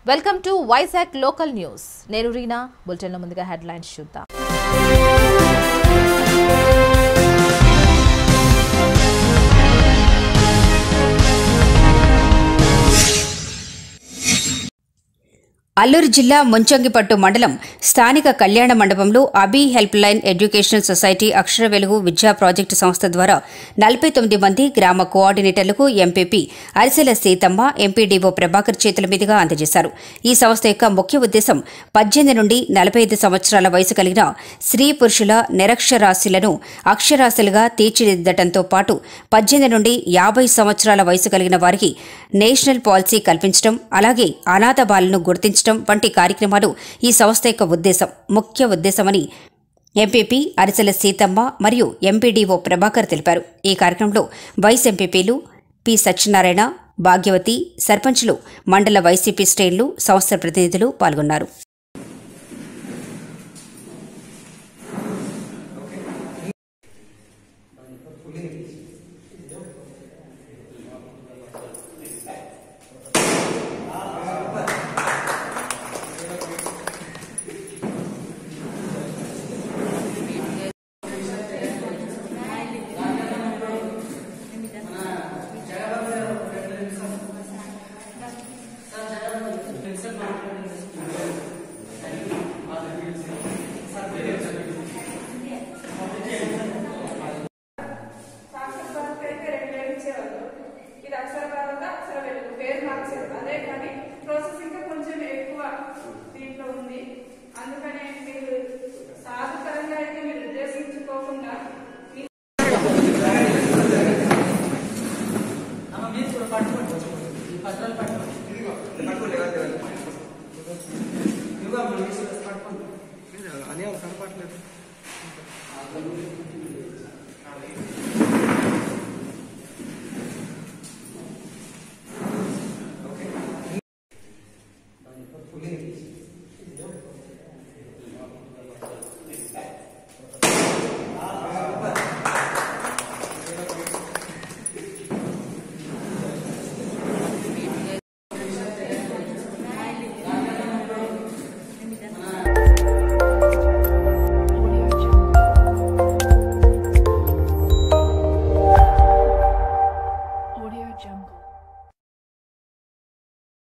welcome to Vizag local news నేను రీనా బులెటిన్లో ముందుగా హెడ్లైన్స్ చూద్దాం అల్లూరు జిల్లా ముంచంగిపట్టు మండలం స్థానిక కళ్యాణ మండపంలో అబీ help line educational society Akshara Velugu విద్యా ప్రాజెక్టు సంస్థ ద్వారా నలభై తొమ్మిది మంది గ్రామ కోఆర్డినేటర్లకు ఎంపీపీ అరిసెల సీతమ్మ ఎంపీడీఓ ప్రభాకర్ చేతుల మీదుగా అందజేశారు ఈ సంస్థ యొక్క ముఖ్య ఉద్దేశం పద్దెనిమిది నుండి నలభై ఐదు సంవత్సరాల వయసు కలిగిన స్త్రీ పురుషుల నిరక్షరాస్యులను అక్షరాస్యులుగా తీర్చిదిద్దటంతో పాటు పద్దెనిమిది నుండి యాభై సంవత్సరాల వయసు కలిగిన వారికి నేషనల్ పాలసీ కల్పించడం అలాగే అనాథ బాలను గుర్తించడం వంటి కార్యక్రమాలు ఈ సంస్థ యొక్క ఉద్దేశం ముఖ్య ఉద్దేశమని ఎంపీపీ అరిసెల సీతమ్మ మరియు ఎంపీడీఓ ప్రభాకర్ తెలిపారు ఈ కార్యక్రమంలో వైస్ ఎంపీపీలు పి సత్యనారాయణ భాగ్యవతి సర్పంచ్లు మండల వైసీపీ శ్రేణులు సంస్థ ప్రతినిధులు పాల్గొన్నారు సాక్షర భారత్ అయితే రెండు వేలు ఇచ్చేవాళ్ళు ఇది అక్షర భారత అక్షర వెలుగు పేరు మార్చారు అదే కానీ ప్రాసెస్ ఇంకా కొంచెం ఎక్కువ దీంట్లో ఉంది అందుకనే మీరు సాధుపరంగా అయితే మీరు ఉద్దేశించుకోకుండా మీ అని కనపడలేదు